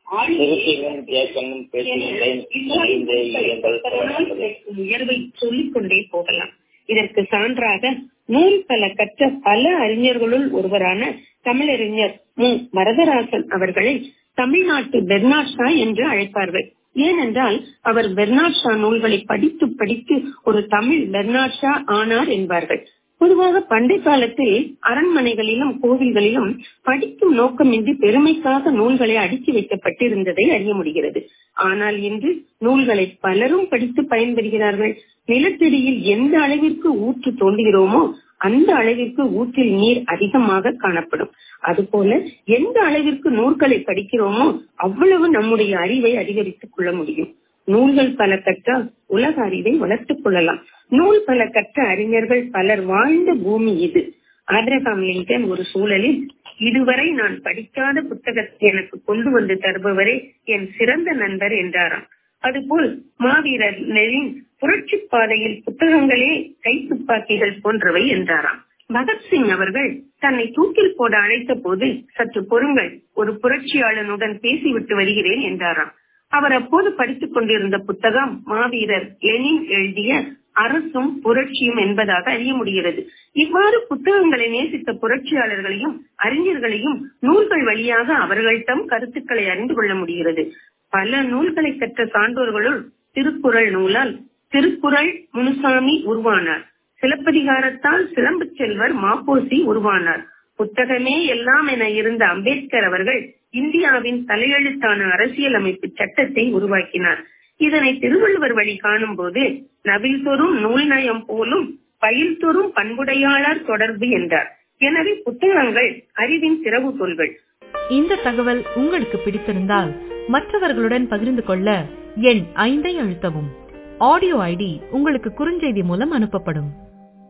நிறுத்தியும் இயக்கமும் பேசுகின்றேன் இந்த இயங்கள் தொடர்கிறது. உயர்வை சொல்லிக் கொண்டே போகலாம் இதற்கு சான்றாக நூல் பல கற்ற பல அறிஞர்களுள் ஒருவரான தமிழறிஞர் மு வரதராசன் அவர்களை தமிழ்நாட்டு பெர்னாட் ஷா என்று அழைப்பார்கள் ஏனென்றால் அவர் பெர்னாட் ஷா நூல்களை படித்து படித்து ஒரு தமிழ் பெர்னாட் ஷா ஆனார் என்பார்கள் பொதுவாக பண்டை காலத்தில் அரண்மனைகளிலும் கோவில்களிலும் படிக்கும் நோக்கமின்றி பெருமைக்காக நூல்களை அடுக்கி வைக்கப்பட்டிருந்ததை அறிய முடிகிறது ஆனால் இன்று நூல்களை பலரும் படித்து பயன்பெறுகிறார்கள் நிலத்தடியில் எந்த அளவிற்கு ஊற்று தோண்டுகிறோமோ அந்த அளவிற்கு ஊற்றில் நீர் அதிகமாக காணப்படும் அதுபோல எந்த அளவிற்கு நூல்களை படிக்கிறோமோ அவ்வளவு நம்முடைய அறிவை அதிகரித்துக் கொள்ள முடியும் நூல்கள் பல கற்றால் உலக அறிவை வளர்த்துக் கொள்ளலாம் நூல் பல கற்ற அறிஞர்கள் பலர் வாழ்ந்த பூமி இது ஆப்ரகாம் லிங்கன் ஒரு சூழலில் இதுவரை நான் படிக்காத புத்தகத்தை எனக்கு கொண்டு வந்து தருபவரே என் சிறந்த நண்பர் என்றாராம் அதுபோல் மாவீரர் லெனின் புரட்சி பாதையில் புத்தகங்களே கை துப்பாக்கிகள் போன்றவை என்றாராம் பகத்சிங் அவர்கள் தன்னை தூக்கில் போட அழைத்த போது சற்று பொறுங்கள் ஒரு புரட்சியாளனுடன் பேசிவிட்டு வருகிறேன் என்றாராம் அவர் அப்போது படித்துக் கொண்டிருந்த புத்தகம் மாவீரர் லெனின் எழுதிய அரசும் புரட்சியும் என்பதாக அறிய முடிகிறது இவ்வாறு புத்தகங்களை நேசித்த புரட்சியாளர்களையும் அறிஞர்களையும் நூல்கள் வழியாக அவர்கள்டம் கருத்துக்களை அறிந்து கொள்ள முடிகிறது பல நூல்களை கற்ற சான்றோர்களுள் திருக்குறள் நூலால் திருக்குறள் முனுசாமி உருவானார் சிலப்பதிகாரத்தால் சிலம்பு செல்வர் மாப்போசி உருவானார் புத்தகமே எல்லாம் என இருந்த அம்பேத்கர் அவர்கள் இந்தியாவின் தலையெழுத்தான அரசியலமைப்பு சட்டத்தை உருவாக்கினார் இதனை திருவள்ளுவர் வழி காணும் போது நவில் தொறும் நூல் நயம் போலும் பயில் தொறும் பண்புடையாளர் தொடர்பு என்றார் எனவே புத்தகங்கள் அறிவின் திறவுகோள்கள் இந்த தகவல் உங்களுக்கு பிடித்திருந்தால் மற்றவர்களுடன் பகிர்ந்து கொள்ள எண் ஐந்தை அழுத்தவும் ஆடியோ ஐடி உங்களுக்கு குறுஞ்செய்தி மூலம் அனுப்பப்படும்